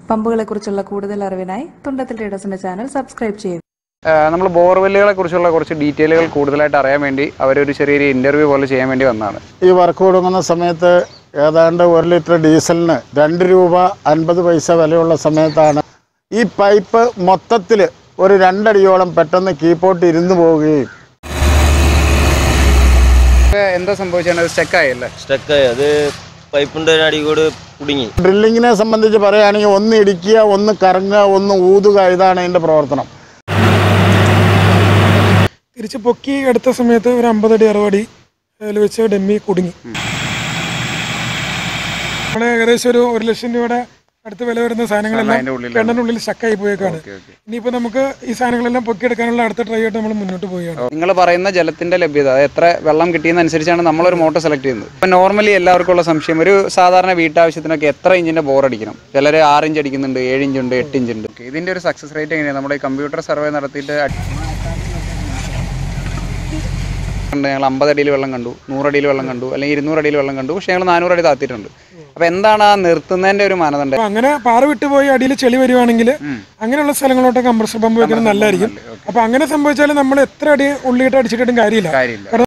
പമ്പുകളെക്കുറിച്ചുള്ള കൂടുതൽ അറിവിനായി തുണ്ടത്തിൽ ട്രേഡേഴ്സിന്റെ channel subscribe ചെയ്യുക നമ്മൾ ബോർവെല്ലുകളെ കുറിച്ചുള്ള കുറച്ച് ഡീറ്റെയിലുകൾ കൂടുതലായിട്ട് അറിയാൻ വേണ്ടി അവരൊരു ചെറിയൊരു ഇന്റർവ്യൂ പോലെ ചെയ്യാൻ വേണ്ടി വന്നതാണ് ഈ വർക്ക് തുടങ്ങുന്ന സമയത്ത് ഏതാണ്ട് ഒരു ലിറ്റർ ഡീസലിന് രണ്ട് രൂപ അൻപത് പൈസ വിലയുള്ള സമയത്താണ് ഈ പൈപ്പ് മൊത്തത്തിൽ ഒരു രണ്ടടിയോളം പെട്ടെന്ന് കീപ്പോട്ട് ഇരുന്ന് പോവുകയും ഇപ്പൊ എന്താ സംഭവിച്ചാണ് സ്റ്റക്കായല്ലേ സ്റ്റക്കായി അത് പൈപ്പിൻ്റെ ഒരു അടികൂട് കുടുങ്ങി ഡ്രില്ലിങ്ങിനെ സംബന്ധിച്ച് പറയുകയാണെങ്കിൽ ഒന്ന് ഇടിക്കുക ഒന്ന് കറങ്ങുക ഒന്ന് ഊതുക ഇതാണ് അതിൻ്റെ പ്രവർത്തനം തിരിച്ച് പൊക്കി എടുത്ത സമയത്ത് ഒരു അമ്പതടി അറുപടി അതിൽ വെച്ച് ഡെമ്മി കുടുങ്ങി നമ്മള് ഏകദേശം ഒരു ഒരു ലക്ഷം രൂപയുടെ അടുത്ത് വില വരുന്ന സാധനങ്ങളെല്ലാം അതിന്റെ ഉള്ളിലാണ്. കിണറിന്റെ ഉള്ളിൽ സ്റ്റക്കായി പോയേക്കാണ് ഇനിയിപ്പോൾ നമുക്ക് ഈ സാധനങ്ങളെല്ലാം പൊക്കിയെടുക്കാനുള്ള അടുത്ത ട്രൈ ആയിട്ട് നമ്മൾ മുന്നോട്ട് പോവുകയാണ് നിങ്ങൾ പറയുന്ന ജലത്തിന്റെ ലഭ്യത അത് എത്ര വെള്ളം കിട്ടിയെന്നനുസരിച്ചാണ് നമ്മളൊരു മോട്ടോർ സെലക്ട് ചെയ്യുന്നത് ഇപ്പം നോർമലി എല്ലാവർക്കും ഉള്ള സംശയം ഒരു സാധാരണ വീട്ടാവശ്യത്തിനൊക്കെ എത്ര ഇഞ്ചിന്റെ ബോർ അടിക്കണം ചിലർ ആറ് ഇഞ്ച് അടിക്കുന്നുണ്ട് ഏഴ് ഇഞ്ച് ഉണ്ട് എട്ട് ഇഞ്ച് ഉണ്ട് ഇതിന്റെ ഒരു സക്സസ് റേറ്റ് എങ്ങനെയാണ് നമ്മുടെ കമ്പ്യൂട്ടർ സർവേ നടത്തിയിട്ട് അടി- ഉണ്ട്. ഞങ്ങൾ അമ്പത് അടിയിൽ വെള്ളം കണ്ടു നൂറടിയിൽ വെള്ളം കണ്ടു അല്ലെങ്കിൽ ഇരുന്നൂറ് അടിയിൽ വെള്ളം കണ്ടു പക്ഷേ ഞങ്ങൾ നാനൂറ് അടി താത്തിയിട്ടുണ്ട് അപ്പോൾ എന്താണ് ആ നിർത്തുന്നതിന്റെ ഒരു മാനദണ്ഡം അപ്പൊ അങ്ങനെ പാറ വിട്ടുപോയി അടിയിൽ ചെളി വരുവാണെങ്കിൽ അങ്ങനെയുള്ള സ്ഥലങ്ങളോട്ട് കംപ്രസർ പമ്പ് വെക്കുന്നത് നല്ലതായിരിക്കും അപ്പൊ അങ്ങനെ സംഭവിച്ചാൽ നമ്മൾ എത്ര അടി ഉള്ളിയിട്ട് അടിച്ചിട്ടും കാര്യമില്ല കാര്യമില്ല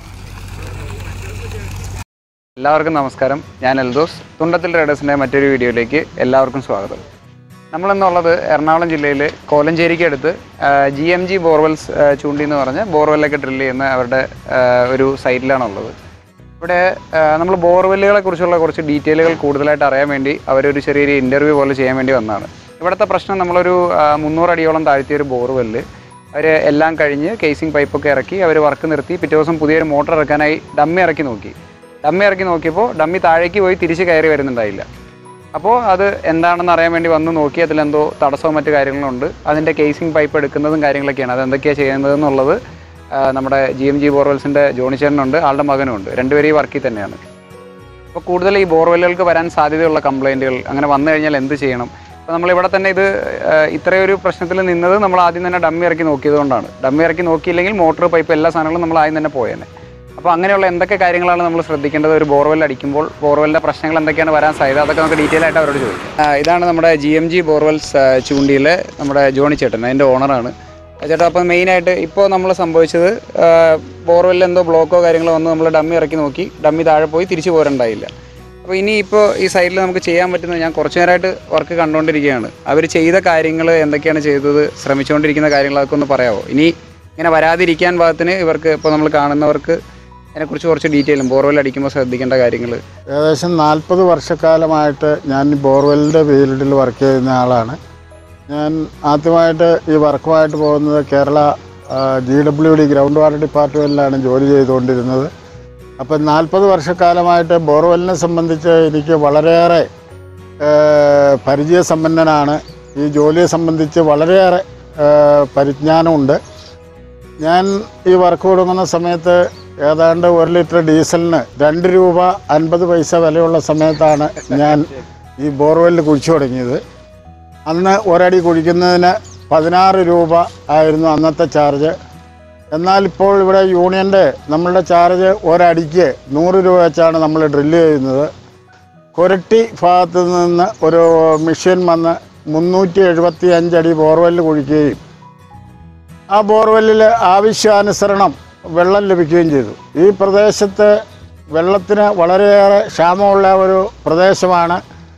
എല്ലാവർക്കും നമസ്കാരം ഞാൻ എൽദോസ് തുണ്ടത്തിൽ ട്രേഡേഴ്സിൻ്റെ മറ്റൊരു വീഡിയോയിലേക്ക് എല്ലാവർക്കും സ്വാഗതം നമ്മളെന്നുള്ളത് എറണാകുളം ജില്ലയിൽ കോലഞ്ചേരിക്ക് അടുത്ത് ജി എം ജി ബോർവെൽസ് ആ, ചൂണ്ടി എന്ന് പറഞ്ഞ് ബോർവെല്ലൊക്കെ ഡ്രില്ല് ചെയ്യുന്ന അവരുടെ ആ, ഒരു സൈറ്റിലാണുള്ളത് ഇവിടെ നമ്മൾ ബോർവെല്ലുകളെ കുറിച്ചുള്ള കുറച്ച് ഡീറ്റെയിലുകൾ കൂടുതലായിട്ട് അറിയാൻ വേണ്ടി അവരൊരു ചെറിയൊരു ഇൻ്റർവ്യൂ പോലെ ചെയ്യാൻ വേണ്ടി വന്നതാണ് ഇവിടുത്തെ പ്രശ്നം നമ്മളൊരു ആ, മുന്നൂറ് അടിയോളം താഴ്ത്തിയ ഒരു ബോർവെല്ല് അവർ എല്ലാം കഴിഞ്ഞ് കേസിംഗ് പൈപ്പൊക്കെ ഇറക്കി അവർ വർക്ക് നിർത്തി പിറ്റേ ദിവസം പുതിയൊരു മോട്ടർ ഇറക്കാനായി ഡമ്മി ഇറക്കി നോക്കി ഡമ്മി ഇറക്കി നോക്കിയപ്പോൾ ഡമ്മി താഴേക്ക് പോയി തിരിച്ച് കയറി വരുന്നുണ്ടായില്ല അപ്പോൾ അത് എന്താണെന്ന് അറിയാൻ വേണ്ടി വന്ന് നോക്കി അതിലെന്തോ തടസ്സവും മറ്റു കാര്യങ്ങളുണ്ട് അതിൻ്റെ കേസിംഗ് പൈപ്പ് എടുക്കുന്നതും കാര്യങ്ങളൊക്കെയാണ് അത് എന്തൊക്കെയാണ് ചെയ്യുന്നതെന്നുള്ളത് ആ, നമ്മുടെ ജി എം ജി ബോർവെൽസിൻ്റെ ജോണി ചേട്ടനുണ്ട് ആളുടെ മകനും ഉണ്ട് രണ്ടുപേരും ഈ വർക്കിൽ തന്നെയാണ് അപ്പോൾ കൂടുതൽ ഈ ബോർവെല്ലുകൾക്ക് വരാൻ സാധ്യതയുള്ള കംപ്ലൈൻറ്റുകൾ അങ്ങനെ വന്നു കഴിഞ്ഞാൽ എന്ത് ചെയ്യണം അപ്പോൾ നമ്മളിവിടെ തന്നെ ഇത് ആ, ഇത്രയൊരു പ്രശ്നത്തിൽ നിന്നത് നമ്മൾ ആദ്യം തന്നെ ഡമ്മി ഇറക്കി നോക്കിയതുകൊണ്ടാണ് ഡമ്മി ഇറക്കി നോക്കിയില്ലെങ്കിൽ മോട്ടോർ പൈപ്പ് എല്ലാ സാധനങ്ങളും നമ്മൾ ആദ്യം തന്നെ പോയേനെ അപ്പോൾ അങ്ങനെയുള്ള എന്തൊക്കെ കാര്യങ്ങളാണ് നമ്മൾ ശ്രദ്ധിക്കേണ്ടത് ഒരു ബോർവെൽ അടിക്കുമ്പോൾ ബോർവെല്ലിൻ്റെ പ്രശ്നങ്ങൾ എന്തൊക്കെയാണ് വരാൻ സാധ്യത അതൊക്കെ നമുക്ക് ഡീറ്റെയിൽ ആയിട്ട് അവരോട് ചോദിക്കാം ആ, ഇതാണ് നമ്മുടെ ജി എം ജി ബോർവെൽസ് ആ, ചൂണ്ടിയിലെ നമ്മുടെ ജോണി ചേട്ടൻ അതിൻ്റെ ഓണറാണ് ചേട്ടാ അപ്പോൾ മെയിനായിട്ട് ഇപ്പോൾ നമ്മൾ സംഭവിച്ചത് ബോർവെല്ലിൽ എന്തോ ബ്ലോക്കോ കാര്യങ്ങളോ വന്ന് നമ്മൾ ഡമ്മി ഇറക്കി നോക്കി ഡമ്മി താഴെ പോയി തിരിച്ചു പോരണ്ടായില്ല അപ്പോൾ ഇനി ഇപ്പോൾ ഈ സൈഡിൽ നമുക്ക് ചെയ്യാൻ പറ്റുന്നത് ഞാൻ കുറച്ച് നേരമായിട്ട് വർക്ക് കണ്ടുകൊണ്ടിരിക്കുകയാണ് അവർ ചെയ്ത കാര്യങ്ങൾ എന്തൊക്കെയാണ് ചെയ്തത് ശ്രമിച്ചുകൊണ്ടിരിക്കുന്ന കാര്യങ്ങളൊക്കെ ഒന്ന് പറയാമോ ഇനി ഇങ്ങനെ വരാതിരിക്കാൻ ഭാഗത്തിന് ഇവർക്ക് ഇപ്പോൾ നമ്മൾ കാണുന്നവർക്ക് അതിനെക്കുറിച്ച് കുറച്ച് ഡീറ്റെയിലും ബോർവെൽ അടിക്കുമ്പോൾ ശ്രദ്ധിക്കേണ്ട കാര്യങ്ങൾ ഏകദേശം നാൽപ്പത് വർഷക്കാലമായിട്ട് ഞാൻ ഈ ബോർവെല്ലിൻ്റെ ഫീൽഡിൽ വർക്ക് ചെയ്യുന്ന ആളാണ് ഞാൻ ആദ്യമായിട്ട് ഈ വർക്കുമായിട്ട് പോകുന്നത് Kerala G W D ground water ഡിപ്പാർട്ട്മെൻറ്റിലാണ് ജോലി ചെയ്തുകൊണ്ടിരുന്നത് അപ്പം നാൽപ്പത് വർഷക്കാലമായിട്ട് ബോർവെല്ലിനെ സംബന്ധിച്ച് എനിക്ക് വളരെയേറെ ആ, പരിചയസമ്പന്നനാണ് ഈ ജോലിയെ സംബന്ധിച്ച് വളരെയേറെ ആ, പരിജ്ഞാനമുണ്ട് ഞാൻ ഈ വർക്ക് തുടങ്ങുന്ന സമയത്ത് ഏതാണ്ട് ഒരു ലിറ്റർ ഡീസലിന് രണ്ട് രൂപ അൻപത് പൈസ വിലയുള്ള സമയത്താണ് ഞാൻ ഈ ബോർവെല്ലിൽ കുഴിച്ചു തുടങ്ങിയത് അന്ന് ഒരടി കുഴിക്കുന്നതിന് പതിനാറ് രൂപ ആയിരുന്നു അന്നത്തെ ചാർജ് എന്നാൽ ഇപ്പോൾ ഇവിടെ യൂണിയൻ്റെ നമ്മളുടെ ചാർജ് ഒരടിക്ക് നൂറ് രൂപ വെച്ചാണ് നമ്മൾ ഡ്രില്ല് ചെയ്യുന്നത് കൊരട്ടി ഭാഗത്ത് നിന്ന് ഒരു മെഷീൻ വന്ന് മുന്നൂറ്റി എഴുപത്തി അഞ്ചടി ബോർവെല്ല് കുഴിക്കുകയും ആ ബോർവെല്ലിൽ ആവശ്യാനുസരണം വെള്ളം ലഭിക്കുകയും ചെയ്തു ഈ പ്രദേശത്ത് വെള്ളത്തിന് വളരെയേറെ ക്ഷാമമുള്ള ഒരു പ്രദേശമാണ്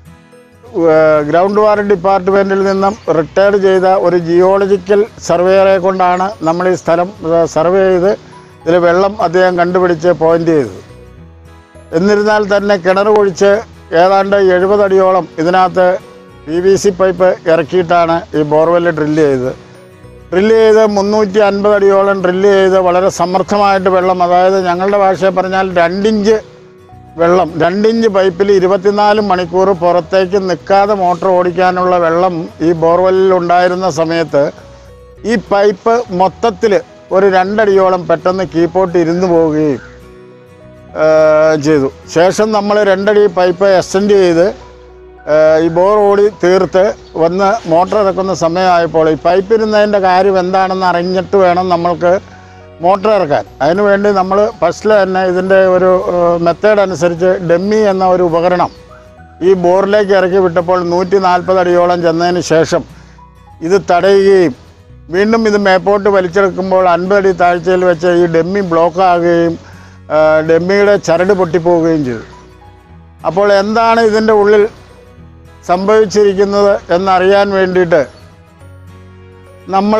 ഏഹ് ഗ്രൗണ്ട് വാട്ടർ ഡിപ്പാർട്ട്മെൻറ്റിൽ നിന്നും റിട്ടയർഡ് ചെയ്ത ഒരു ജിയോളജിക്കൽ സർവേയറെ കൊണ്ടാണ് നമ്മൾ ഈ സ്ഥലം ഏഹ് സർവേ ചെയ്ത് ഇതിൽ വെള്ളം അദ്ദേഹം കണ്ടുപിടിച്ച് പോയിന്റ് ചെയ്തത് എന്നിരുന്നാൽ തന്നെ കിണർ കുഴിച്ച് ഏതാണ്ട് എഴുപതടിയോളം ഇതിനകത്ത് പി വി സി പൈപ്പ് ഇറക്കിയിട്ടാണ് ഈ ബോർവെല്ല് ഡ്രില്ല് ചെയ്തത് ഡ്രില്ല് ചെയ്ത് മുന്നൂറ്റി അൻപത് അടിയോളം ഡ്രില്ല് ചെയ്ത് വളരെ സമർത്ഥമായിട്ട് വെള്ളം അതായത് ഞങ്ങളുടെ ഭാഷയിൽ പറഞ്ഞാൽ രണ്ടിഞ്ച് വെള്ളം രണ്ടിഞ്ച് പൈപ്പിൽ ഇരുപത്തിനാല് മണിക്കൂർ പുറത്തേക്ക് നിൽക്കാതെ മോട്ടോർ ഓടിക്കാനുള്ള വെള്ളം ഈ ബോർവെല്ലിൽ ഉണ്ടായിരുന്ന സമയത്ത് ഈ പൈപ്പ് മൊത്തത്തിൽ ഒരു രണ്ടടിയോളം പെട്ടെന്ന് കീപ്പോട്ട് ഇരുന്ന് പോവുകയും ആ, ചെയ്തു ശേഷം നമ്മൾ രണ്ടടി പൈപ്പ് എക്സ്റ്റെൻഡ് ചെയ്ത് ആ, ഈ ബോർ ഓടി തീർത്ത് വന്ന് മോട്ടർ ഇറക്കുന്ന സമയമായപ്പോൾ ഈ പൈപ്പ് ഇരുന്നതിൻ്റെ കാര്യം എന്താണെന്ന് അറിഞ്ഞിട്ട് വേണം നമ്മൾക്ക് മോട്ടർ ഇറക്കാൻ അതിനുവേണ്ടി നമ്മൾ ഫസ്റ്റിൽ തന്നെ ഇതിൻ്റെ ഒരു മെത്തേഡ് അനുസരിച്ച് ഡെമ്മി എന്ന ഒരു ഉപകരണം ഈ ബോറിലേക്ക് ഇറക്കി വിട്ടപ്പോൾ നൂറ്റി നാൽപ്പത് അടിയോളം ചെന്നതിന് ശേഷം ഇത് തടയുകയും വീണ്ടും ഇത് മേപ്പോട്ട് വലിച്ചെടുക്കുമ്പോൾ അൻപത് അടി താഴ്ചയിൽ വെച്ച് ഈ ഡെമ്മി ബ്ലോക്ക് ആകുകയും ആ, ഡെമ്മിയുടെ ചരട് പൊട്ടിപ്പോവുകയും ചെയ്തു അപ്പോൾ എന്താണ് ഇതിൻ്റെ ഉള്ളിൽ സംഭവിച്ചിരിക്കുന്നത് എന്നറിയാൻ വേണ്ടിയിട്ട് നമ്മൾ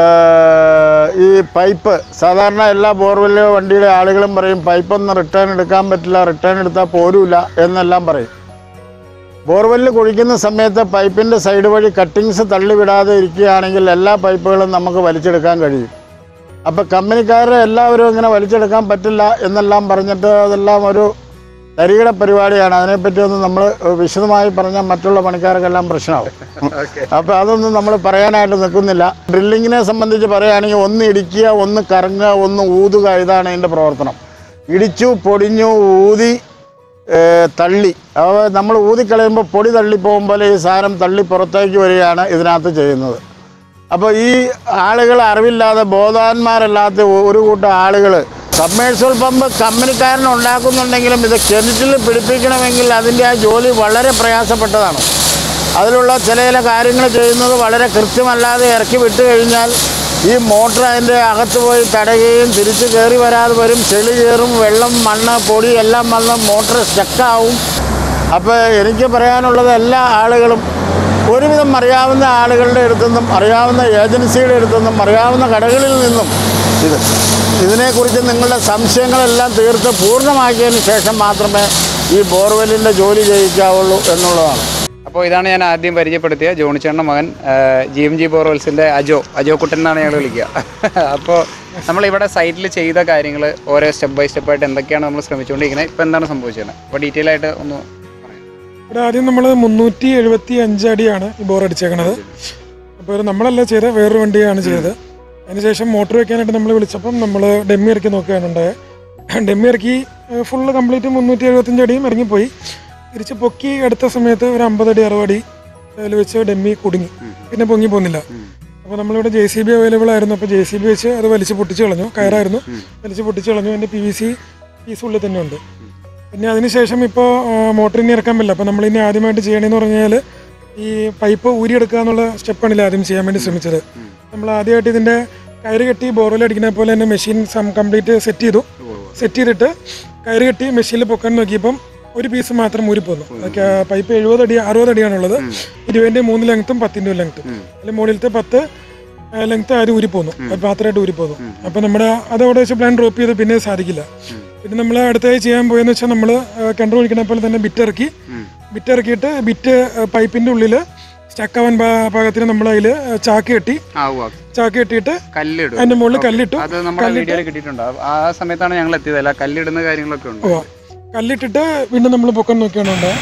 ഈ പൈപ്പ് സാധാരണ എല്ലാ ബോർവെല്ലോ വണ്ടിയുടെ ആളുകളും പറയും പൈപ്പൊന്നും റിട്ടേൺ എടുക്കാൻ പറ്റില്ല റിട്ടേൺ എടുത്താൽ പോരൂല എന്നെല്ലാം പറയും ബോർവെല്ലിൽ കുഴിക്കുന്ന സമയത്ത് പൈപ്പിൻ്റെ സൈഡ് വഴി കട്ടിങ്സ് തള്ളിവിടാതെ ഇരിക്കുകയാണെങ്കിൽ എല്ലാ പൈപ്പുകളും നമുക്ക് വലിച്ചെടുക്കാൻ കഴിയും അപ്പോൾ കമ്പനിക്കാരെ എല്ലാവരും ഇങ്ങനെ വലിച്ചെടുക്കാൻ പറ്റില്ല എന്നെല്ലാം പറഞ്ഞിട്ട് അതെല്ലാം ഒരു തരികിട പരിപാടിയാണ് അതിനെപ്പറ്റിയൊന്നും നമ്മൾ വിശദമായി പറഞ്ഞാൽ മറ്റുള്ള പണിക്കാർക്കെല്ലാം പ്രശ്നമാവും അപ്പോൾ അതൊന്നും നമ്മൾ പറയാനായിട്ട് നിൽക്കുന്നില്ല ഡ്രില്ലിങ്ങിനെ സംബന്ധിച്ച് പറയുകയാണെങ്കിൽ ഒന്ന് ഇടിക്കുക ഒന്ന് കറങ്ങുക ഒന്ന് ഊതുക ഇതാണ് ഇതിൻ്റെ പ്രവർത്തനം ഇടിച്ചു പൊടിഞ്ഞു ഊതി ഏ, തള്ളി അവ നമ്മൾ ഊതിക്കളയുമ്പോൾ പൊടി തള്ളിപ്പോകുമ്പോൾ ഈ സാധനം തള്ളി പുറത്തേക്ക് വരികയാണ് ഇതിനകത്ത് ചെയ്യുന്നത് അപ്പോൾ ഈ ആളുകൾ അറിവില്ലാതെ ബോധവാന്മാരല്ലാത്ത ഒരു കൂട്ടം ആളുകൾ സബ്മേഴ്സൽ പമ്പ് കമ്പനിക്കാരൻ ഉണ്ടാക്കുന്നുണ്ടെങ്കിലും ഇത് കിണറ്റിൽ പിടിപ്പിക്കണമെങ്കിൽ അതിൻ്റെ ആ ജോലി വളരെ പ്രയാസപ്പെട്ടതാണ് അതിലുള്ള ചില ചില കാര്യങ്ങൾ ചെയ്യുന്നത് വളരെ കൃത്യമല്ലാതെ ഇറക്കി വിട്ട് കഴിഞ്ഞാൽ ഈ മോട്ടർ അതിൻ്റെ അകത്ത് പോയി തടയുകയും തിരിച്ച് കയറി വരാതെ വരും ചെളി കയറും വെള്ളം മണ്ണ് പൊടി എല്ലാം വന്ന് മോട്ടർ സ്റ്റക്കാവും അപ്പോൾ എനിക്ക് പറയാനുള്ളത് എല്ലാ ആളുകളും ഒരുവിധം അറിയാവുന്ന ആളുകളുടെ അടുത്തുനിന്നും അറിയാവുന്ന ഏജൻസിയുടെ അടുത്തുനിന്നും അറിയാവുന്ന കടകളിൽ നിന്നും ഇത് ഇതിനെക്കുറിച്ച് നിങ്ങളുടെ സംശയങ്ങളെല്ലാം തീർത്ത് പൂർണ്ണമാക്കിയതിന് ശേഷം മാത്രമേ ഈ ബോർവെല്ലിൻ്റെ ജോലി ചെയ്യിക്കാവുള്ളൂ എന്നുള്ളതാണ് അപ്പോൾ ഇതാണ് ഞാൻ ആദ്യം പരിചയപ്പെടുത്തിയ ജോണിച്ചേട്ടൻ്റെ മകൻ ജി എം ജി ബോർവെൽസിൻ്റെ അജോ അജോ കുട്ടൻ എന്നാണ് ഞങ്ങൾ വിളിക്കുക അപ്പോൾ നമ്മളിവിടെ സൈറ്റിൽ ചെയ്ത കാര്യങ്ങൾ ഓരോ സ്റ്റെപ്പ് ബൈ സ്റ്റെപ്പായിട്ട് എന്തൊക്കെയാണ് നമ്മൾ ശ്രമിച്ചുകൊണ്ടിരിക്കുന്നത് ഇപ്പോൾ എന്താണ് സംഭവിച്ചത് അപ്പോൾ ഡീറ്റെയിൽ ആയിട്ട് ഒന്ന് പറയാം ഇവിടെ ആദ്യം നമ്മൾ മുന്നൂറ്റി എഴുപത്തി അഞ്ച് അടിയാണ് ഈ ബോർ അടിച്ചേക്കണത് അപ്പോൾ ഇത് നമ്മളല്ല ചെയ്തത് വേറൊരു വണ്ടിയാണ് ചെയ്തത് അതിനുശേഷം മോട്ടർ വെക്കാനായിട്ട് നമ്മൾ വിളിച്ചപ്പം നമ്മൾ ഡെമ്മി ഇറക്കി നോക്കുകയാണ് ഉണ്ടായത് ഡെമ്മി ഇറക്കി ഫുള്ള് കംപ്ലീറ്റ് മുന്നൂറ്റി എഴുപത്തഞ്ച് അടിയും ഇറങ്ങിപ്പോയി തിരിച്ച് പൊക്കി എടുത്ത സമയത്ത് ഒരു അമ്പത് അടി അറുപത് അടി അതിൽ വെച്ച് ഡെമ്മി കുടുങ്ങി പിന്നെ പൊങ്ങി പോകുന്നില്ല അപ്പോൾ നമ്മളിവിടെ ജെ സി ബി അവൈലബിൾ ആയിരുന്നു അപ്പോൾ ജെ സി ബി വെച്ച് അത് വലിച്ച് പൊട്ടിച്ച് കളഞ്ഞു കയറായിരുന്നു വലിച്ച് പൊട്ടിച്ച് കളഞ്ഞു അതിൻ്റെ പി വി സി പീസ് ഉള്ളിൽ തന്നെ ഉണ്ട് പിന്നെ അതിനുശേഷം ഇപ്പോൾ മോട്ടർ ഇനി ഇറക്കാൻ പറ്റില്ല അപ്പോൾ നമ്മൾ ഇനി ആദ്യമായിട്ട് ചെയ്യണമെന്ന് പറഞ്ഞാൽ ഈ പൈപ്പ് ഊരിയെടുക്കുക എന്നുള്ള സ്റ്റെപ്പാണ് ആദ്യം ചെയ്യാൻ വേണ്ടി ശ്രമിച്ചത് നമ്മൾ ആദ്യമായിട്ട് ഇതിൻ്റെ കയറ് കെട്ടി ബോർവെൽ അടിക്കുന്ന പോലെ തന്നെ മെഷീൻ സം കംപ്ലീറ്റ് സെറ്റ് ചെയ്തു സെറ്റ് ചെയ്തിട്ട് കയറ് കെട്ടി മെഷീനിൽ പൊക്കാൻ നോക്കിയപ്പം ഒരു പീസ് മാത്രം ഊരിപ്പോന്നു അതൊക്കെ പൈപ്പ് എഴുപത് അടി അറുപത് അടിയാണുള്ളത് ഇരുപതിൻ്റെ മൂന്ന് ലെങ്ത്തും പത്തിൻ്റെ ലെങ്ത്തും അതിൽ മുകളിലത്തെ പത്ത് ലെങ്ത്ത് ആദ്യം ഊരിപ്പോന്നു അത് മാത്രമായിട്ട് ഊരിപ്പോന്നു അപ്പോൾ നമ്മുടെ അത് അവിടെ വെച്ച് പ്ലാൻ ഡ്രോപ്പ് ചെയ്ത് പിന്നെ സാധിക്കില്ല പിന്നെ നമ്മൾ അടുത്തായി ചെയ്യാൻ പോയെന്ന് വെച്ചാൽ നമ്മൾ കൺട്രോൾ ഒഴിക്കണ പോലെ തന്നെ ബിറ്റ് ഇറക്കി ബിറ്റ് ഇറക്കിയിട്ട് ബിറ്റ് പൈപ്പിൻ്റെ ഉള്ളിൽ സ്റ്റക്കാവാൻ പാകത്തിന് നമ്മൾ അതിൽ ചാക്ക് കെട്ടി ആവുക ചാക്ക് കെട്ടിയിട്ട് കല്ലിടും അതിൻ്റെ മുകളിൽ കല്ലിട്ടു അത് നമ്മുടെ വീഡിയോയിൽ കിട്ടിയിട്ടുണ്ട് ആ സമയത്താണ് ഞങ്ങൾ എത്തിയത് അല്ല കല്ലിടുന്ന കാര്യങ്ങളൊക്കെ ഉണ്ട് ഓ കല്ലിട്ടിട്ട് വീണ്ടും നമ്മൾ പൊക്കാൻ നോക്കിയാണ് ഉണ്ടായത്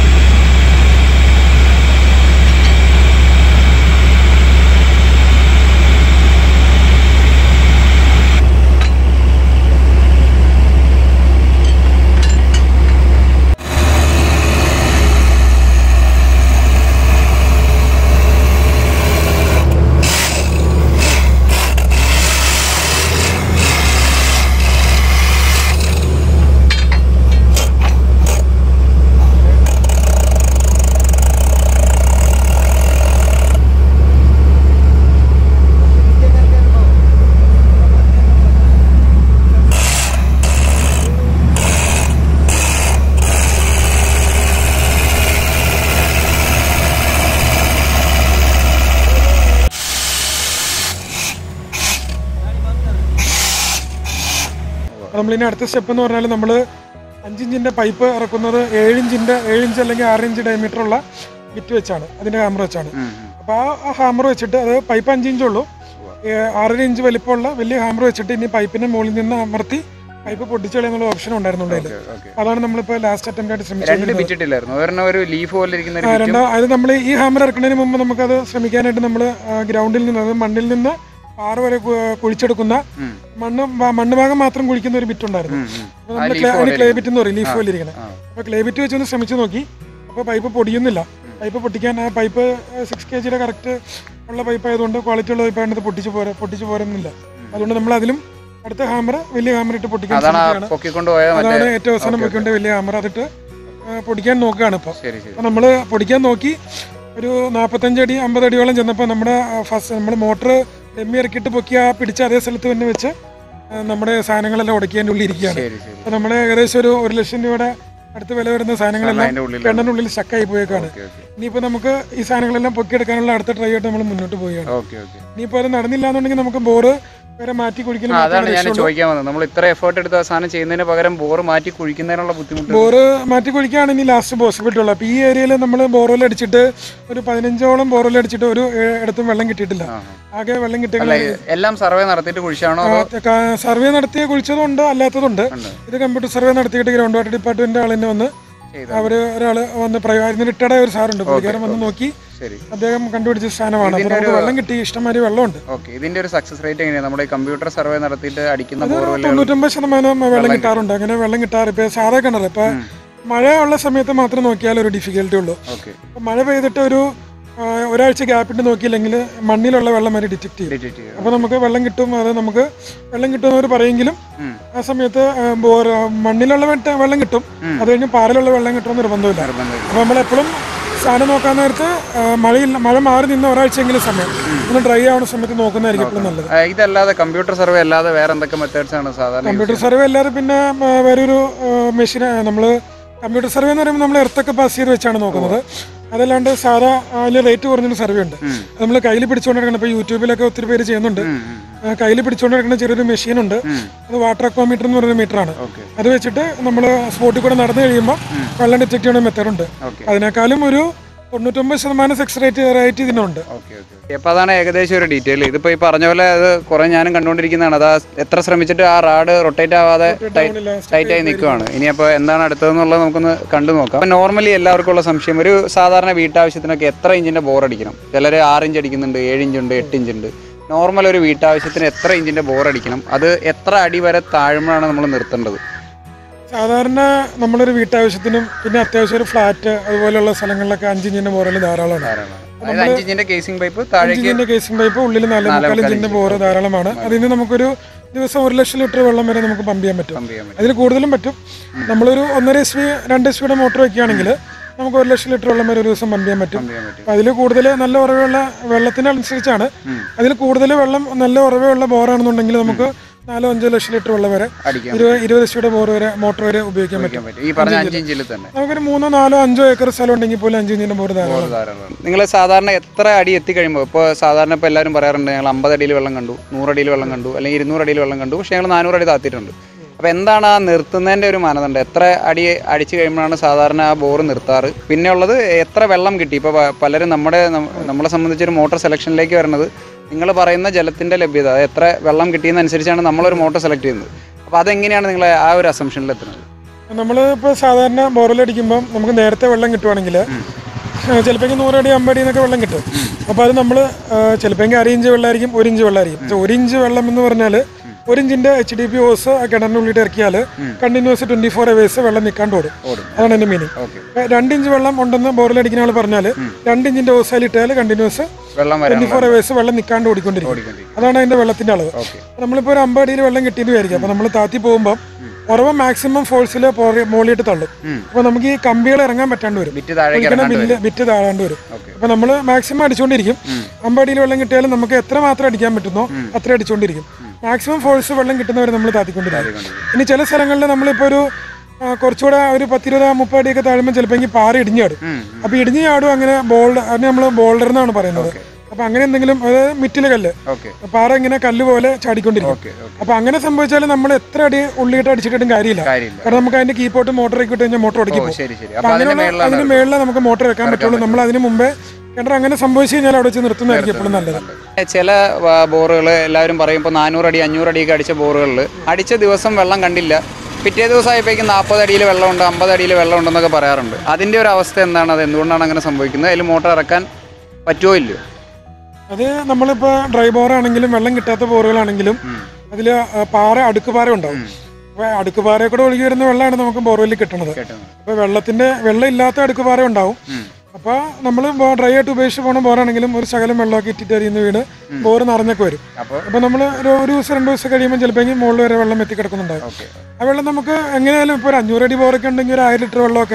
നമ്മളിനി അടുത്ത സ്റ്റെപ്പ് എന്ന് പറഞ്ഞാൽ നമ്മൾ അഞ്ചിഞ്ചിൻ്റെ പൈപ്പ് ഇറക്കുന്നത് ഏഴിഞ്ചിൻ്റെ ഏഴിഞ്ച് അല്ലെങ്കിൽ ആറിഞ്ച് ഡയമീറ്റർ ഉള്ള ബിറ്റ് വെച്ചാണ് അതിൻ്റെ ഹാമർ വെച്ചാണ് അപ്പോൾ ആ ആ ഹാമർ വെച്ചിട്ട് അത് പൈപ്പ് അഞ്ചിഞ്ചേ ഉള്ളൂ ഏ, ആറര ഇഞ്ച് വലിപ്പമുള്ള വലിയ ഹാമർ വെച്ചിട്ട് ഇനി പൈപ്പിൻ്റെ മുകളിൽ നിന്ന് അമർത്തി പൈപ്പ് പൊട്ടിച്ചളയെന്നുള്ള ഓപ്ഷൻ ഉണ്ടായിരുന്നു അതിൽ ഓക്കെ അതാണ് നമ്മളിപ്പോൾ ലാസ്റ്റ് അറ്റംപ്റ്റ് ആയിട്ട് രണ്ട് ശ്രമിച്ചത് ബിറ്റിട്ടില്ലായിരുന്നു ഒരെണ്ണം ഒരു ലീഫ് പോലെ ഇരിക്കുന്ന ഒരു ആ, ബിറ്റും രണ്ടോ അത് നമ്മൾ ഈ ഹാമർ ഇറക്കുന്നതിന് മുമ്പ് നമുക്കത് ശ്രമിക്കാനായിട്ട് നമ്മൾ ഗ്രൗണ്ടിൽ നിന്ന് അത് മണ്ണിൽ നിന്ന് പാറ വരെ കു- കുഴിച്ചെടുക്കുന്ന ഉം. മണ്ണ് ഭാ- മണ്ണ് ഭാഗം മാത്രം കുഴിക്കുന്ന ഒരു ബിറ്റ് ഉണ്ടായിരുന്നു ഉം, ഉം. അപ്പോൾ ആ നമ്മൾ leaf ക്ലേ- അതിന് പോലെ ക്ലേ ബിറ്റ് എന്ന് പറയും ലീഫ് പോലെ ഇരിക്കണം ആ. അപ്പോൾ ക്ലേ ബിറ്റ് വെച്ചൊന്ന് ശ്രമിച്ചു നോക്കി അപ്പോൾ പൈപ്പ് പൊടിയുന്നില്ല പൈപ്പ് പൊട്ടിക്കാൻ ആ പൈപ്പ് സിക്സ് കെ ജിയുടെ കറക്റ്റ് ഉള്ള പൈപ്പ് ആയതുകൊണ്ട് ക്വാളിറ്റി ഉള്ള പൈപ്പ് ആയതുകൊണ്ട് പൊട്ടിച്ച് പോരാ പൊട്ടിച്ച് പോരുന്നില്ല അതുകൊണ്ട് നമ്മൾ അതിലും അടുത്ത ഹാമർ വലിയ ഹാമർ ഇട്ട് പൊട്ടിക്കാൻ അതാണ് ആ ശ്രമിക്കുകയാണ് പൊക്കിക്കൊണ്ട് പോയത് മറ്റേ അതാണ് ഏറ്റവും അവസാനം വെക്കേണ്ട വലിയ ഹാമർ അതിട്ട് ആ, പൊടിക്കാൻ നോക്കുകയാണ് ഇപ്പോൾ ശരി ശരി അപ്പോൾ നമ്മൾ പൊടിക്കാൻ നോക്കി ഒരു നാൽപ്പത്തഞ്ച് അടി അമ്പത് അടിയോളം ചെന്നപ്പോൾ നമ്മുടെ ഫസ്റ്റ് നമ്മൾ മോട്ടർ ഡെമ്മി ഇറക്കിയിട്ട് പൊക്കി ആ പിടിച്ച അതേ സ്ഥലത്ത് തന്നെ വെച്ച് ആ, നമ്മുടെ സാധനങ്ങളെല്ലാം ഉടക്കിയതിൻ്റെ ഉള്ളിൽ ഇരിക്കുകയാണ് ശരി ശരി അപ്പോൾ നമ്മൾ ഏകദേശം ഒരു ഒരു ലക്ഷം രൂപയുടെ അടുത്ത് വില വരുന്ന സാധനങ്ങളെല്ലാം അതിന്റെ ഉള്ളിൽ കിണറിൻ്റെ ഉള്ളിൽ സ്റ്റക്കായി പോയേക്കാണ് ഓക്കെ ഓക്കെ ഇനിയിപ്പോൾ നമുക്ക് ഈ സാധനങ്ങളെല്ലാം പൊക്കിയെടുക്കാനുള്ള അടുത്ത ട്രൈ ആയിട്ട് നമ്മൾ മുന്നോട്ട് പോവുകയാണ് ഓക്കെ ഓക്കെ ഇനിയിപ്പോൾ അത് നടന്നില്ല എന്നുണ്ടെങ്കിൽ നമുക്ക് ബോറ് വേറെ മാറ്റി കുടിക്കണം ആ, അതാണ് ഞാൻ ചോദിക്കാൻ വന്നത് നമ്മൾ ഇത്ര എഫേർട്ട് എടുത്ത് ആ സാധനം ചെയ്യുന്നതിന് പകരം ബോർ മാറ്റി കുഴിക്കുന്നതിനുള്ള ബുദ്ധിമുട്ട് ബോറ് മാറ്റി കുഴിക്കുകയാണ് ഇനി ലാസ്റ്റ് പോസിബിലിറ്റി ഉള്ളത് അപ്പോൾ ഈ ഏരിയയിൽ നമ്മൾ ബോർവെൽ അടിച്ചിട്ട് ഒരു പതിനഞ്ചോളം ബോർവെൽ അടിച്ചിട്ട് ഒരു ഏ- ഇടത്തും വെള്ളം കിട്ടിയിട്ടില്ല ആ, ആകെ വെള്ളം അല്ല കിട്ടിയ എല്ലാം സർവേ നടത്തിയിട്ട് കുഴിച്ചാണോ അതോ സർവേ നടത്തിയ കുഴിച്ചതുണ്ട് അല്ലാത്തതുണ്ട് ഉണ്ട്. ഇത് കമ്പ്യൂട്ടർ സർവേ നടത്തിയിട്ട് ഗ്രൗണ്ട് വാട്ടർ ഡിപ്പാർട്ട്മെന്റ് ആൾ തന്നെ വന്ന് ചെയ്തോ? അവർ ഒരാൾ വന്ന് പ്രയോജനം റിട്ടയർഡ് ആയ ഒരു സാറുണ്ട് പുള്ളിക്കാരൻ വന്ന് നോക്കി ശരി അദ്ദേഹം കണ്ടുപിടിച്ച സ്ഥാനമാണ് അപ്പോൾ നമുക്ക് വെള്ളം കിട്ടി ഇഷ്ടംമാതിരി വെള്ളമുണ്ട് ഓക്കെ ഇതിന്റെ ഒരു സക്സസ് റേറ്റ് എങ്ങനെയാണ് നമ്മുടെ കമ്പ്യൂട്ടർ സർവേ നടത്തിയിട്ട് അടിക്കുന്ന അത് ബോർവെല്ലുകൾ തൊണ്ണൂറ്റൊമ്പത് ശതമാനം വെള്ളം കിട്ടാറുണ്ട് അങ്ങനെ വെള്ളം കിട്ടാറ് ഇപ്പൊ സാധാ കിണർ ഇപ്പൊ മഴ ഉള്ള സമയത്ത് മാത്രം നോക്കിയാൽ ഒരു ഡിഫിക്കൽറ്റി ഉള്ളൂ ഓക്കെ ഇപ്പൊ മഴ പെയ്തിട്ട് ഒരു ആ, ഒരാഴ്ച ഗ്യാപ്പിട്ട് നോക്കിയില്ലെങ്കിൽ മണ്ണിലുള്ള വെള്ളം വരെ ഡിറ്റക്ട് ചെയ്യും ഡിറ്റക്ട് ചെയ്യും അപ്പോൾ നമുക്ക് വെള്ളം കിട്ടും അത് നമുക്ക് വെള്ളം കിട്ടുമെന്നവർ പറയെങ്കിലും ഉം. ആ സമയത്ത് ആ, ബോർ ആ, മണ്ണിലുള്ള വെട്ട- വെള്ളം കിട്ടും അത് കഴിഞ്ഞ് പാറലുള്ള വെള്ളം കിട്ടുമെന്ന് നിർബന്ധമില്ല നിർബന്ധമില്ല. അപ്പോൾ നമ്മളെപ്പോഴും സാധനം നോക്കാൻ നേരത്ത് ആ, മഴയില്ല മഴ മാറി നിന്ന് ഒരാഴ്ചയെങ്കിലും സമയം ഒന്ന് ഡ്രൈ ആവുന്ന സമയത്ത് നോക്കുന്നതായിരിക്കും എപ്പോഴും നല്ലത് ആ, ഇതല്ലാതെ കമ്പ്യൂട്ടർ സർവേ അല്ലാതെ വേറെ എന്തൊക്കെ മെത്തേഡ്സ് ആണ് സാധാരണ കമ്പ്യൂട്ടർ സർവേ അല്ലാതെ പിന്നെ ആ, വേറൊരു മെഷീൻ നമ്മൾ കമ്പ്യൂട്ടർ സർവേ എന്ന് പറയുമ്പോൾ നമ്മൾ എർത്തൊക്കെ പാസ് ചെയ്ത് വെച്ചാണ് നോക്കുന്നത് അതല്ലാണ്ട് സാധാ അതിൽ റേറ്റ് കുറഞ്ഞൊരു സർവേ ഉണ്ട് നമ്മൾ കയ്യിൽ പിടിച്ചുകൊണ്ടിരിക്കണം ഇപ്പോൾ യൂട്യൂബിലൊക്കെ ഒത്തിരി പേര് ചെയ്യുന്നുണ്ട് കയ്യിൽ പിടിച്ചുകൊണ്ടിരിക്കുന്ന ചെറിയൊരു മെഷീൻ ഉണ്ട് അത് വാട്ടർ അക്വാമീറ്റർ എന്ന് പറയുന്ന മീറ്ററാണ് ഓക്കെ അത് വെച്ചിട്ട് നമ്മൾ സ്പോട്ടിൽ കൂടെ നടന്നു കഴിയുമ്പോൾ വെള്ളം ഡിറ്റക്ട് ചെയ്യുന്ന മെത്തേഡ് ഉണ്ട് ഓക്കെ അതിനേക്കാളും ഒരു തൊണ്ണൂറ്റൊമ്പത് ശതമാനം സെക്സ് റേറ്റ് റേറ്റ് ഇതിനുണ്ട് ഓക്കെ ഓക്കെ അപ്പോൾ അതാണ് ഏകദേശം ഒരു ഡീറ്റെയിൽ ഇതിപ്പോൾ ഈ പറഞ്ഞ പോലെ അത് കുറേ ഞാനും കണ്ടുകൊണ്ടിരിക്കുന്നതാണ് അത് ആ എത്ര ശ്രമിച്ചിട്ട് ആ റാഡ് റൊട്ടേറ്റ് ആവാതെ ടൈറ്റ് ആയി നിൽക്കുവാണ് ഇനി അപ്പോൾ എന്താണ് അടുത്തതെന്നുള്ളത് നമുക്കൊന്ന് കണ്ടു നോക്കാം അപ്പോൾ നോർമലി എല്ലാവർക്കും ഉള്ള സംശയം ഒരു സാധാരണ വീട്ടാവശ്യത്തിനൊക്കെ എത്ര ഇഞ്ചിൻ്റെ ബോർ അടിക്കണം ചിലർ ആറ് ഇഞ്ച് അടിക്കുന്നുണ്ട് ഏഴ് ഇഞ്ച് ഉണ്ട് എട്ട് ഇഞ്ച് ഉണ്ട് നോർമൽ ഒരു വീട്ടാവശ്യത്തിന് എത്ര ഇഞ്ചിൻ്റെ ബോർ അടിക്കണം അത് എത്ര അടി വരെ താഴ്മയാണ് നമ്മൾ നിർത്തേണ്ടത് സാധാരണ നമ്മളൊരു വീട്ടാവശ്യത്തിനും പിന്നെ അത്യാവശ്യം ഒരു ഫ്ലാറ്റ് അതുപോലെയുള്ള സ്ഥലങ്ങളിലൊക്കെ അഞ്ചിഞ്ചിന്റെ ബോറൽ ധാരാളമാണ് അതായത് അഞ്ച് ഇഞ്ചിൻ്റെ കേസിംഗ് പൈപ്പ് താഴേക്ക് അഞ്ചിഞ്ചിന്റെ കേസിംഗ് പൈപ്പ് ഉള്ളിൽ നാല് മുക്കാൽ ഇഞ്ചിന്റെ ബോറ് ധാരാളമാണ് അതിൽ നിന്ന് നമുക്കൊരു ദിവസം ഒരു ലക്ഷം ലിറ്റർ വെള്ളം വരെ നമുക്ക് പമ്പ് ചെയ്യാൻ പറ്റും പമ്പ് ചെയ്യാൻ പറ്റും അതിൽ കൂടുതലും പറ്റും നമ്മളൊരു ഒന്നര എസ് വി രണ്ട് എസ് വിയുടെ മോട്ടർ വെക്കുകയാണെങ്കിൽ നമുക്ക് ഒരു ലക്ഷം ലിറ്റർ വെള്ളം വരെ ഒരു ദിവസം പമ്പ് ചെയ്യാൻ പറ്റും പമ്പ് ചെയ്യാൻ പറ്റും അപ്പോൾ അതിൽ കൂടുതൽ നല്ല ഉറവയുള്ള വെള്ളത്തിനനുസരിച്ചാണ് അതിൽ കൂടുതൽ വെള്ളം നല്ല ഉറവയുള്ള ബോറാണെന്നുണ്ടെങ്കിൽ നമുക്ക് നാലോ അഞ്ചോ ലക്ഷം ലിറ്റർ വെള്ളം വരെ അടിക്കാൻ ഇരുപത് ഇരുപത് എസ് വിയുടെ ബോർ വരെ മോട്ടർ വരെ ഉപയോഗിക്കാൻ പറ്റും പറ്റും ഈ പറഞ്ഞ അഞ്ച് ഇഞ്ചിൽ തന്നെ നമുക്കൊരു മൂന്നോ നാലോ അഞ്ചോ ഏക്കർ സ്ഥലം ഉണ്ടെങ്കിൽ പോലും അഞ്ച് ഇഞ്ചിന്റെ ബോർ ധാരാളം നിങ്ങൾ സാധാരണ എത്ര അടി എത്തിക്കഴിയുമ്പോൾ ഇപ്പോൾ സാധാരണ ഇപ്പോൾ എല്ലാവരും പറയാറുണ്ട് ഞങ്ങൾ അമ്പത് അടിയിൽ വെള്ളം കണ്ടു നൂറ് അടിയിൽ വെള്ളം കണ്ടു അല്ലെങ്കിൽ ഇരുന്നൂറ് അടിയിൽ വെള്ളം കണ്ടു പക്ഷേ ഞങ്ങൾ നാനൂറ് അടി താത്തിയിട്ടുണ്ട് അപ്പോൾ എന്താണ് ആ നിർത്തുന്നതിൻ്റെ ഒരു മാനദണ്ഡം എത്ര അടി അടിച്ചു കഴിയുമ്പോഴാണ് സാധാരണ ആ ബോർ നിർത്താറ് പിന്നെ ഉള്ളത് എത്ര വെള്ളം കിട്ടി ഇപ്പോൾ പലരും നമ്മുടെ നം- നമ്മളെ സംബന്ധിച്ചൊരു മോട്ടോർ സെലക്ഷനിലേക്ക് വരുന്നത് നിങ്ങൾ പറയുന്ന ജലത്തിൻ്റെ ലഭ്യത അത് എത്ര വെള്ളം കിട്ടിയെന്നനുസരിച്ചാണ് നമ്മളൊരു മോട്ടോർ സെലക്ട് ചെയ്യുന്നത് അപ്പോൾ അതെങ്ങനെയാണ് നിങ്ങൾ ആ ഒരു അസംഷനിൽ എത്തുന്നത് നമ്മൾ ഇപ്പോൾ സാധാരണ ബോർവെൽ അടിക്കുമ്പോൾ നമുക്ക് നേരത്തെ വെള്ളം കിട്ടുവാണെങ്കിൽ ചിലപ്പോൾ നൂറടി അമ്പടി എന്നൊക്കെ വെള്ളം കിട്ടും അപ്പോൾ അത് നമ്മൾ ചിലപ്പോൾ അര ഇഞ്ച് വെള്ളമായിരിക്കും ഒരു ഇഞ്ച് വെള്ളമായിരിക്കും പക്ഷേ ഒരു ഇഞ്ച് വെള്ളം എന്ന് പറഞ്ഞാൽ ഒരു ഇഞ്ചിന്റെ എച്ച് ഡി പി ഓസ് ആ കിണറിൻ്റെ ഉള്ളിൽ ഇറക്കിയാൽ കണ്ടിന്യൂസ് ട്വന്റി ഫോർ അവേഴ്സ് വെള്ളം നിൽക്കാണ്ട് ഓടും ഓടും. അതാണ് എൻ്റെ മീനിങ് ഓക്കെ രണ്ട് ഇഞ്ച് വെള്ളം ഉണ്ടെന്ന് ബോർവെൽ അടിക്കുന്ന ആൾ പറഞ്ഞാൽ രണ്ട് ഇഞ്ചിന്റെ ഓസാൽ ഇട്ടാൽ കണ്ടിന്യൂസ് വെള്ളം വരാൻ ട്വന്റി ഫോർ അവേഴ്സ് വെള്ളം നിൽക്കാണ്ട് ഓടിക്കൊണ്ടിരിക്കും ഓടിക്കൊണ്ടിരിക്കും അതാണ് അതിന്റെ വെള്ളത്തിന്റെ അളവ് ഓക്കെ നമ്മളിപ്പോൾ ഒരു അമ്പത് അടിയിൽ വെള്ളം കിട്ടിയെന്ന് വിചാരിക്കും അപ്പോൾ നമ്മൾ താത്തി പോകുമ്പോൾ ഉറവ മാക്സിമം ഫോഴ്സിൽ മോളിയിട്ട് തള്ളും ഉം. അപ്പോൾ നമുക്ക് ഈ കമ്പികൾ ഇറങ്ങാൻ പറ്റാണ്ട് വരും വിറ്റ് താഴേക്ക് ഒരിക്കലും ഇറങ്ങാണ്ട് ബില്ല് വിറ്റ് താഴാണ്ട് വരും ഓക്കെ അപ്പോൾ നമ്മൾ മാക്സിമം അടിച്ചുകൊണ്ടിരിക്കും അമ്പത് അടിയിൽ വെള്ളം കിട്ടിയാലും നമുക്ക് എത്ര മാത്രം അടിക്കാൻ പറ്റുന്നോ അത്ര അടിച്ചുകൊണ്ടിരിക്കും മാക്സിമം ഫോഴ്സ് വെള്ളം കിട്ടുന്നവരെ നമ്മൾ താത്തിക്കൊണ്ടിരിക്കും ഇനി ചില സ്ഥലങ്ങളിൽ നമ്മളിപ്പോൾ ഒരു ആ, കുറച്ചുകൂടെ ഒരു പത്തിരുപത് മുപ്പത് അടിയൊക്കെ താഴുമ്പോൾ ചിലപ്പോൾ ഈ പാറ ഇടിഞ്ഞു ചാടും ഉം. അപ്പോൾ ഇടിഞ്ഞു ചാടും അങ്ങനെ ബോൾഡ് അതിന് നമ്മൾ ബോൾഡർ എന്നാണ് പറയുന്നത് അപ്പോൾ അങ്ങനെ എന്തെങ്കിലും അതായത് മിറ്റിലെ കല്ല് ഓക്കെ പാറ ഇങ്ങനെ കല്ല് പോലെ ചാടിക്കൊണ്ടിരിക്കും ഓക്കെ ഓക്കെ അപ്പൊ അങ്ങനെ സംഭവിച്ചാൽ നമ്മൾ എത്ര അടി ഉള്ളിയിട്ട് അടിച്ചിട്ടും കാര്യമില്ല കാര്യമില്ല കാരണം നമുക്ക് അതിന്റെ കീപ്പോട്ട് മോട്ടർ ഇട്ട് കഴിഞ്ഞാൽ മോട്ടർ ഓ ഒടുക്കി പോകും ശരി ശരി അപ്പൊ അപ്പൊ അതിന്റെ അങ്ങനെയുള്ള മേളിലാണ് അതിന് മേളിൽ നമുക്ക് മോട്ടർ വെക്കാൻ പറ്റുള്ളൂ നമ്മൾ അതിന് മുമ്പേ കിണർ അങ്ങനെ സംഭവിച്ചു കഴിഞ്ഞാൽ അവിടെ വെച്ച് നിർത്തുന്നതായിരിക്കും എപ്പോഴും നല്ലത് ചില ബോറുകൾ എല്ലാവരും പറയും ഇപ്പോൾ നാനൂറ് അടി അഞ്ഞൂറ് അടിയൊക്കെ അടിച്ച ബോറുകളിൽ അടിച്ച ദിവസം വെള്ളം കണ്ടില്ല പിറ്റേ ദിവസം ആയപ്പോഴേക്കും നാൽപ്പത് അടിയിൽ വെള്ളമുണ്ട് അമ്പത് അടിയിൽ വെള്ളമുണ്ടെന്നൊക്കെ പറയാറുണ്ട് അതിൻ്റെ ഒരു അവസ്ഥ എന്താണ് അത് എന്തുകൊണ്ടാണ് അങ്ങനെ സംഭവിക്കുന്നത് അതിൽ മോട്ടർ ഇറക്കാൻ പറ്റുമോ ഇല്ലയോ അത് നമ്മളിപ്പോ ഡ്രൈ ബോർ ആണെങ്കിലും വെള്ളം കിട്ടാത്ത ബോറുകളാണെങ്കിലും അതിൽ പാറ അടുക്ക് പാറ ഉണ്ടാവും അപ്പൊ അടുക്ക് പാറയെ കൂടെ ഒഴുകി വരുന്ന വെള്ളമാണ് നമുക്ക് ബോർവെല്ലിൽ കിട്ടുന്നത് കേട്ടത് അപ്പൊ വെള്ളത്തിന്റെ വെള്ളം ഇല്ലാത്ത അടുക്ക് പാറ ഉണ്ടാവും അപ്പൊ നമ്മൾ ഡ്രൈ ആയിട്ട് ഉപേക്ഷിച്ച് പോണ ബോറാണെങ്കിലും ഒരു ശകലം വെള്ളമൊക്കെ ഇറ്റിട്ട് അരിയുന്ന വീണ് ബോർ നിറഞ്ഞൊക്കെ വരും അപ്പോൾ അപ്പൊ നമ്മൾ ഒരു ഒരു ദിവസം രണ്ട് ദിവസം കഴിയുമ്പോൾ ചിലപ്പോൾ മുകളിൽ വരെ വെള്ളം എത്തി കിടക്കുന്നുണ്ടാവും ഓക്കെ ആ വെള്ളം നമുക്ക് എങ്ങനെയായാലും ഇപ്പോൾ ഒരു അഞ്ഞൂറ് അടി ബോറൊക്കെ ഉണ്ടെങ്കിൽ ഒരു ആയിരം ലിറ്റർ വെള്ളമൊക്കെ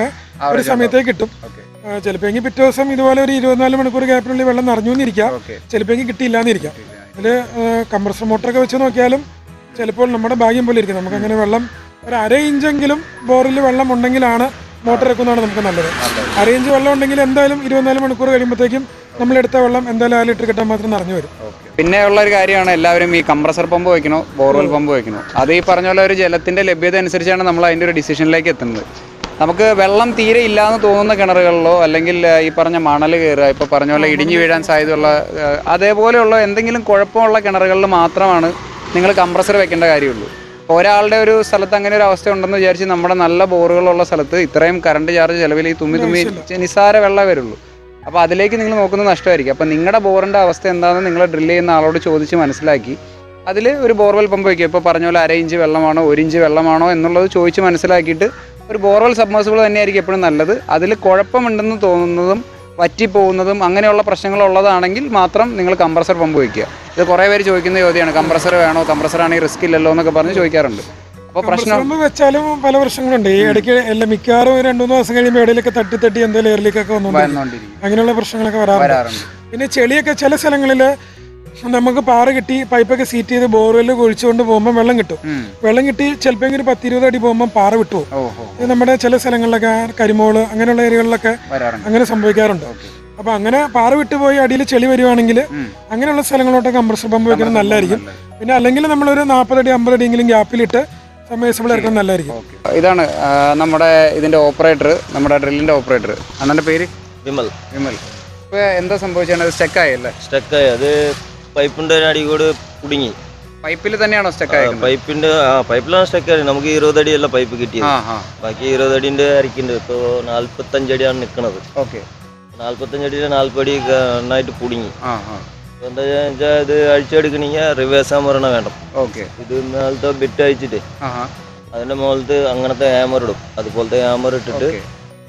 ഒരു സമയത്തേക്ക് കിട്ടും ഓക്കെ ചിലപ്പോൾ എങ്കിൽ പിറ്റേ ദിവസം ഇതുപോലെ ഒരു ഇരുപത്തിനാല് മണിക്കൂർ ഗ്യാപ്പിനുള്ളിൽ വെള്ളം നിറഞ്ഞു എന്നിരിക്കാം ഓക്കെ ചിലപ്പോൾ എങ്കിൽ കിട്ടിയില്ലാന്നിരിക്കാം ഇതിൽ കംപ്രസർ മോട്ടറൊക്കെ വെച്ച് നോക്കിയാലും ചിലപ്പോൾ നമ്മുടെ ഭാഗ്യം പോലെ ഇരിക്കും നമുക്ക് അങ്ങനെ വെള്ളം ഒരു അര ഇഞ്ചെങ്കിലും ബോറിൽ വെള്ളം ഉണ്ടെങ്കിലാണ് മോട്ടർ വെക്കുന്നതാണ് നമുക്ക് നല്ലത് അര ഇഞ്ച് വെള്ളം ഉണ്ടെങ്കിൽ എന്തായാലും ഇരുപത്തിനാല് മണിക്കൂർ കഴിയുമ്പോഴത്തേക്കും നമ്മളെടുത്ത വെള്ളം എന്തായാലും ആ ലിറ്റർ കിട്ടാൻ മാത്രം നിറഞ്ഞു വരും പിന്നെ ഉള്ള ഒരു കാര്യമാണ് എല്ലാവരും ഈ കംപ്രസർ പമ്പ് വയ്ക്കണോ ബോർവെൽ പമ്പ് വയ്ക്കണോ അത് ഈ പറഞ്ഞ പോലെ ഒരു ജലത്തിന്റെ ലഭ്യത അനുസരിച്ചാണ് നമ്മൾ അതിന്റെ ഒരു ഡിസിഷനിലേക്ക് എത്തുന്നത് നമുക്ക് വെള്ളം തീരെ ഇല്ലാന്ന് തോന്നുന്ന കിണറുകളിലോ അല്ലെങ്കിൽ ആ, ഈ പറഞ്ഞ മണൽ കയറുക ഇപ്പോൾ പറഞ്ഞ പോലെ ഇടിഞ്ഞു വീഴാൻ സാധ്യതയുള്ള ആ, അതേപോലെയുള്ള എന്തെങ്കിലും കുഴപ്പമുള്ള കിണറുകളിൽ മാത്രമാണ് നിങ്ങൾ കംപ്രസർ വെക്കേണ്ട കാര്യമുള്ളൂ ഇപ്പോൾ ഒരാളുടെ ഒരു സ്ഥലത്ത് അങ്ങനെ ഒരു അവസ്ഥ ഉണ്ടെന്ന് വിചാരിച്ച് നമ്മുടെ നല്ല ബോറുകളുള്ള സ്ഥലത്ത് ഇത്രയും കറണ്ട് ചാർജ് ചിലവിൽ ഈ തുമ്മി തുമ്മി നിസ്സാര വെള്ളമേ വരുള്ളൂ അപ്പോൾ അതിലേക്ക് നിങ്ങൾ നോക്കുന്നത് നഷ്ടമായിരിക്കും അപ്പോൾ നിങ്ങളുടെ ബോറിൻ്റെ അവസ്ഥ എന്താണെന്ന് നിങ്ങൾ ഡ്രിൽ ചെയ്യുന്ന ആളോട് ചോദിച്ച് മനസ്സിലാക്കി അതിൽ ഒരു ബോർവെൽ പമ്പ് വയ്ക്കുക ഇപ്പോൾ പറഞ്ഞ പോലെ അര ഇഞ്ച് വെള്ളമാണോ ഒരു ഇഞ്ച് വെള്ളമാണോ എന്നുള്ളത് ചോദിച്ച് മനസ്സിലാക്കിയിട്ട് ഒരു ബോർവെൽ സബ്മേഴ്സിബിൾ തന്നെയായിരിക്കും എപ്പോഴും നല്ലത് അതിൽ കുഴപ്പമുണ്ടെന്ന് തോന്നുന്നതും വറ്റിപ്പോകുന്നതും അങ്ങനെയുള്ള പ്രശ്നങ്ങളുള്ളതാണെങ്കിൽ മാത്രം നിങ്ങൾ കംപ്രസർ പമ്പ് വയ്ക്കുക ഇത് കുറേ പേര് ചോദിക്കുന്ന ചോദ്യമാണ് കംപ്രസർ വേണോ കംപ്രസർ ആണെങ്കിൽ റിസ്ക് ഇല്ലല്ലോ എന്നൊക്കെ പറഞ്ഞ് ചോദിക്കാറുണ്ട് അപ്പോൾ പ്രശ്നം കംപ്രസർ വെച്ചാലും പല പ്രശ്നങ്ങളുണ്ട് ഈ ഇടയ്ക്ക് എല്ലാം മിക്കവാറും ഒരു രണ്ടു മൂന്ന് ദിവസം കഴിയുമ്പോൾ ഇടയിലൊക്കെ തട്ടി തട്ടി എന്തെങ്കിലും എയറിലേക്കൊക്കെ വന്നുകൊണ്ടിരിക്കും വന്നുകൊണ്ടിരിക്കും അങ്ങനെയുള്ള പ്രശ്നങ്ങളൊക്കെ വരാറുണ്ട് വരാറുണ്ട് പിന്നെ ചെളിയൊക്കെ ചില സ്ഥലങ്ങളിൽ നമുക്ക് പാറ കിട്ടി പൈപ്പൊക്കെ സീറ്റ് ചെയ്ത് ബോർവെല്ല് കുഴിച്ചുകൊണ്ട് പോകുമ്പോൾ വെള്ളം കിട്ടും ഉം. വെള്ളം കിട്ടി ചിലപ്പോൾ ഒരു പത്തിരുപത് അടി പോകുമ്പോൾ പാറ വിട്ടു പോകും ഓഹോ ഇത് നമ്മുടെ ചില സ്ഥലങ്ങളിലൊക്കെ കരിമോള് അങ്ങനെയുള്ള ഏരിയകളിലൊക്കെ വരാറുണ്ട് അങ്ങനെ സംഭവിക്കാറുണ്ട് അപ്പൊ അങ്ങനെ പാറ വിട്ടുപോയി അടിയിൽ ചെളി വരുവാണെങ്കിൽ ഉം. അങ്ങനെയുള്ള സ്ഥലങ്ങളിലോട്ട് കംപ്രസർ പമ്പ് വെക്കുന്നത് നല്ലതായിരിക്കും പിന്നെ അല്ലെങ്കിൽ നമ്മളൊരു നാൽപ്പത് അടി അമ്പത് അടിയെങ്കിലും ഗ്യാപ്പിലിട്ട് സമയസബിൾ ഇറക്കുന്നത് നല്ലതായിരിക്കും ഇതാണ് ആ, നമ്മുടെ ഇതിന്റെ ഓപ്പറേറ്റർ നമ്മുടെ ഡ്രില്ലിന്റെ ഓപ്പറേറ്റർ അണ്ണന്റെ പേര് വിമൽ വിമൽ ഇപ്പൊ എന്താ സംഭവിച്ചാണ് സ്റ്റക്കായല്ലേ സ്റ്റക്കായി അത് പൈപ്പിന്റെ അടി കൂടെ കുടുങ്ങി പൈപ്പിൽ തന്നെയാണോ സ്റ്റക്ക് ആയത് പൈപ്പിന്റെ ആ പൈപ്പിലാണ് സ്റ്റക്കായി നമുക്ക് ഇരുപത് അടിയല്ല പൈപ്പ് കിട്ടിയത് ആ ആ ബാക്കി ഇരുപത് അടിന്റെ അരിക്കുന്നുണ്ട് ഇപ്പോൾ നാല്പത്തഞ്ച് അടിയാണ് നിൽക്കുന്നത് ഓക്കെ നാല്പത്തഞ്ച് അടിയിൽ നാൽപ്പടി നന്നായിട്ട് കുടുങ്ങി ആ ആ ഇപ്പൊ എന്താ വെച്ചാൽ ഇത് അഴിച്ചെടുക്കണമെങ്കിൽ റിവേഴ്സ് ആമറിനെ വേണം ഓക്കെ ഇത് മേലത്തെ ബിറ്റ് അഴിച്ചിട്ട് ആ ആ അതിന്റെ മുകളിലത്തെ അങ്ങനത്തെ ഹാമർ ഇടും അതുപോലത്തെ ഹാമർ ഇട്ടിട്ട് ഓക്കെ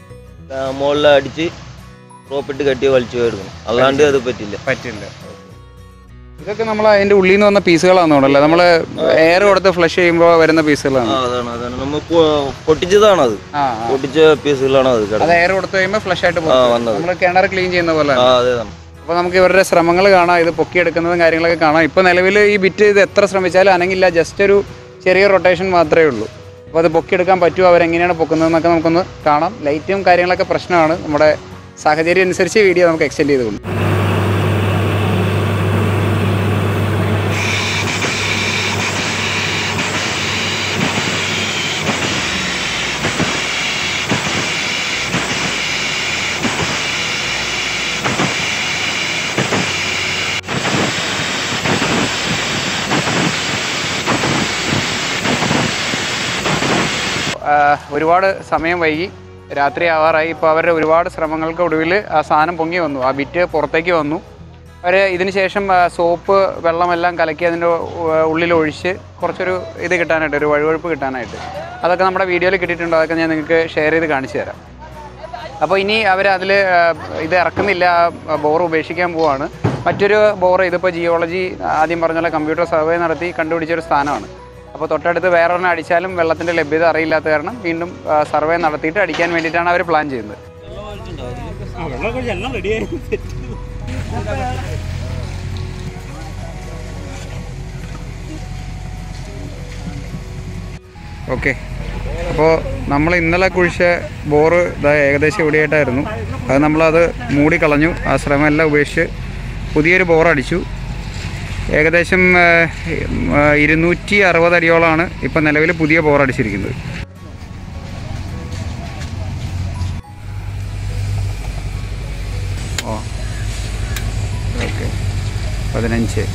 മുകളിൽ അടിച്ച് റോപ്പിട്ട് കെട്ടി വലിച്ചു എടുക്കണം അല്ലാണ്ട് അത് പറ്റില്ല പറ്റില്ല ഇതൊക്കെ നമ്മൾ അതിന്റെ ഉള്ളിൽ നിന്ന് വന്ന പീസുകളാണെന്ന് തോന്നുന്നല്ലേ നമ്മൾ എയർ കൊടുത്ത് ഫ്ലഷ് ചെയ്യുമ്പോൾ വരുന്ന ആ പീസുകളാണ് അതാണ് അതാണ് നമ്മൾ പൊട്ടിച്ചതാണ് അത് ആ ആ. പൊട്ടിച്ച പീസുകളാണ് അത് അത് കിടക്കുന്നത് എയർ കൊടുത്ത് കഴിയുമ്പോൾ ഫ്ലഷ് ആയിട്ട് ആ വന്നത് നമ്മൾ കിണർ ക്ലീൻ ചെയ്യുന്ന പോലെ ആ അതെ അപ്പോൾ നമുക്ക് ഇവരുടെ ശ്രമങ്ങൾ കാണാം ഇത് പൊക്കിയെടുക്കുന്നതും കാര്യങ്ങളൊക്കെ കാണാം ഇപ്പോൾ നിലവിൽ ഈ ബിറ്റ് ഇത് എത്ര ശ്രമിച്ചാലും അനങ്ങില്ല ജസ്റ്റ് ഒരു ചെറിയ റൊട്ടേഷൻ മാത്രമേ ഉള്ളൂ അപ്പോൾ അത് പൊക്കിയെടുക്കാൻ പറ്റുമോ അവരെങ്ങനെയാണ് പൊക്കുന്നതെന്നൊക്കെ നമുക്കൊന്ന് കാണാം ലൈറ്റും കാര്യങ്ങളൊക്കെ പ്രശ്നമാണ് നമ്മുടെ സാഹചര്യം അനുസരിച്ച് വീഡിയോ നമുക്ക് എക്സ്റ്റെൻഡ് ചെയ്തുകൊണ്ട് ആഹ് ഒരുപാട് സമയം വൈകി രാത്രി ആവാറായി ഇപ്പോൾ അവരുടെ ഒരുപാട് ശ്രമങ്ങൾക്ക് ഒടുവിൽ ആ സാധനം പൊങ്ങി വന്നു ആ ബിറ്റ് പുറത്തേക്ക് വന്നു അവർ ഇതിന് ശേഷം ആ, സോപ്പ് വെള്ളമെല്ലാം കലക്കി അതിൻ്റെ ഉ- ഉള്ളിൽ ഒഴിച്ച് കുറച്ചൊരു ഇത് കിട്ടാനായിട്ട് ഒരു വഴുവഴുപ്പ് കിട്ടാനായിട്ട് അതൊക്കെ നമ്മുടെ വീഡിയോയിൽ കിട്ടിയിട്ടുണ്ട് അതൊക്കെ ഞാൻ നിങ്ങൾക്ക് ഷെയർ ചെയ്ത് കാണിച്ചു തരാം അപ്പോൾ ഇനി അവർ അതിൽ ഇത് ഇറക്കുന്നില്ല ബോർ ഉപേക്ഷിക്കാൻ പോവാണ് മറ്റൊരു ബോർ ഇതിപ്പോൾ ജിയോളജി ആദ്യം പറഞ്ഞ പോലെ കമ്പ്യൂട്ടർ സർവേ നടത്തി കണ്ടുപിടിച്ചൊരു സ്ഥാനമാണ് അപ്പോൾ തൊട്ടടുത്ത് വേറെ ഒരെണ്ണം അടിച്ചാലും വെള്ളത്തിൻ്റെ ലഭ്യത അറിയില്ലാത്ത കാരണം വീണ്ടും സർവേ നടത്തിയിട്ട് അടിക്കാൻ വേണ്ടിയിട്ടാണ് അവർ പ്ലാൻ ചെയ്യുന്നത് ഓക്കെ അപ്പോൾ നമ്മൾ ഇന്നലെ കുഴിച്ച ബോറ് ഇതാ ഏകദേശം ഇവിടെയായിട്ടായിരുന്നു അത് നമ്മളത് മൂടിക്കളഞ്ഞു ആ ശ്രമം എല്ലാം ഉപേക്ഷിച്ച് പുതിയൊരു ബോർ അടിച്ചു ഏകദേശം ഇരുന്നൂറ്റി അറുപത് അടിയോളമാണ് ഇപ്പം നിലവിൽ പുതിയ ബോർ അടിച്ചിരിക്കുന്നത് ഓ ഓക്കെ പതിനഞ്ച്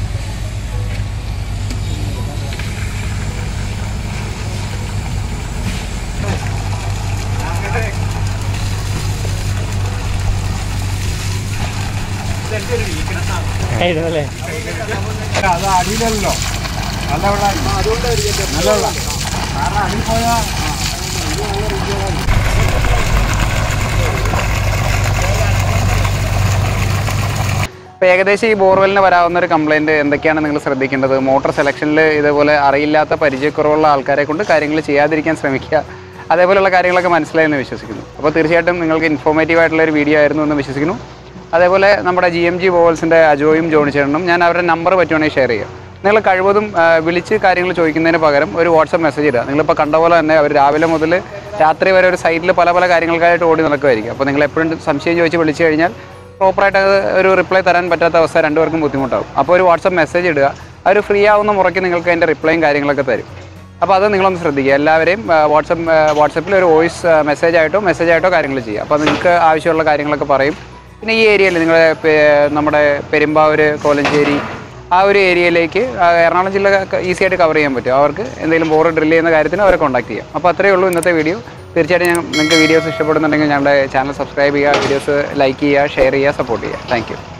ഇപ്പോൾ ഏകദേശം ഈ ബോർവെല്ലിന് വരാവുന്ന ഒരു കംപ്ലൈൻറ്റ് എന്തൊക്കെയാണ് നിങ്ങൾ ശ്രദ്ധിക്കേണ്ടത് മോട്ടോർ സെലക്ഷനിൽ ഇതേപോലെ അറിയില്ലാത്ത പരിചയക്കുറവുള്ള ആൾക്കാരെ കൊണ്ട് കാര്യങ്ങൾ ചെയ്യാതിരിക്കാൻ ശ്രമിക്കുക അതേപോലെയുള്ള കാര്യങ്ങളൊക്കെ മനസ്സിലായെന്ന് വിശ്വസിക്കുന്നു അപ്പോൾ തീർച്ചയായിട്ടും നിങ്ങൾക്ക് ഇൻഫോർമേറ്റീവ് ആയിട്ടുള്ള ഒരു വീഡിയോ ആയിരുന്നു എന്ന് വിശ്വസിക്കുന്നു അതേപോലെ നമ്മുടെ ജി എം ജി വോവൽസിൻ്റെ അജോയും ജോണിച്ചേട്ടനും ഞാൻ അവരുടെ നമ്പർ പറ്റുവാണെങ്കിൽ ഷെയർ ചെയ്യാം നിങ്ങൾ കഴിവതും ആ, വിളിച്ച് കാര്യങ്ങൾ ചോദിക്കുന്നതിന് പകരം ഒരു വാട്സപ്പ് മെസ്സേജ് ഇടുക നിങ്ങളിപ്പോൾ കണ്ട പോലെ തന്നെ അവർ രാവിലെ മുതൽ രാത്രി വരെ ഒരു സൈറ്റിൽ പല പല കാര്യങ്ങൾക്കായിട്ട് ഓടി നടക്കുമായിരിക്കും അപ്പോൾ നിങ്ങൾ എപ്പോഴും സംശയം ചോദിച്ച് വിളിച്ചു കഴിഞ്ഞാൽ പ്രോപ്പറായിട്ട് അത് ഒരു റിപ്ലൈ തരാൻ പറ്റാത്ത അവസ്ഥ രണ്ടുപേർക്കും ബുദ്ധിമുട്ടാവും അപ്പോൾ ഒരു വാട്സപ്പ് മെസ്സേജ് ഇടുക അവർ ഫ്രീ ആവുന്ന മുറയ്ക്ക് നിങ്ങൾക്ക് അതിൻ്റെ റിപ്ലൈയും കാര്യങ്ങളൊക്കെ തരും അപ്പോൾ അത് നിങ്ങളൊന്ന് ശ്രദ്ധിക്കുക എല്ലാവരെയും വാട്സപ്പ് വാട്സപ്പിൽ ഒരു വോയിസ് മെസ്സേജ് ആയിട്ടോ മെസ്സേജ് ആയിട്ടോ കാര്യങ്ങൾ ചെയ്യുക അപ്പോൾ നിങ്ങൾക്ക് ആവശ്യമുള്ള കാര്യങ്ങളൊക്കെ പറയും പിന്നെ ഈ ഏരിയയിൽ നിങ്ങളുടെ പേ- നമ്മുടെ പെരുമ്പാവൂർ കോലഞ്ചേരി ആ ഒരു ഏരിയയിലേക്ക് ആ, എറണാകുളം ജില്ല ഈസി ആയിട്ട് കവർ ചെയ്യാൻ പറ്റും അവർക്ക് എന്തെങ്കിലും ബോർ ഡ്രിൽ ചെയ്യുന്ന കാര്യത്തിന് അവരെ കോൺടാക്ട് ചെയ്യാം അപ്പോൾ അത്രയേ ഉള്ളൂ ഇന്നത്തെ വീഡിയോ തീർച്ചയായിട്ടും ഞാൻ നിങ്ങൾക്ക് വീഡിയോസ് ഇഷ്ടപ്പെടുന്നുണ്ടെങ്കിൽ ഞങ്ങളുടെ ചാനൽ സബ്സ്ക്രൈബ് ചെയ്യുക വീഡിയോസ് ലൈക്ക് ചെയ്യുക ഷെയർ ചെയ്യുക സപ്പോർട്ട് ചെയ്യുക താങ്ക്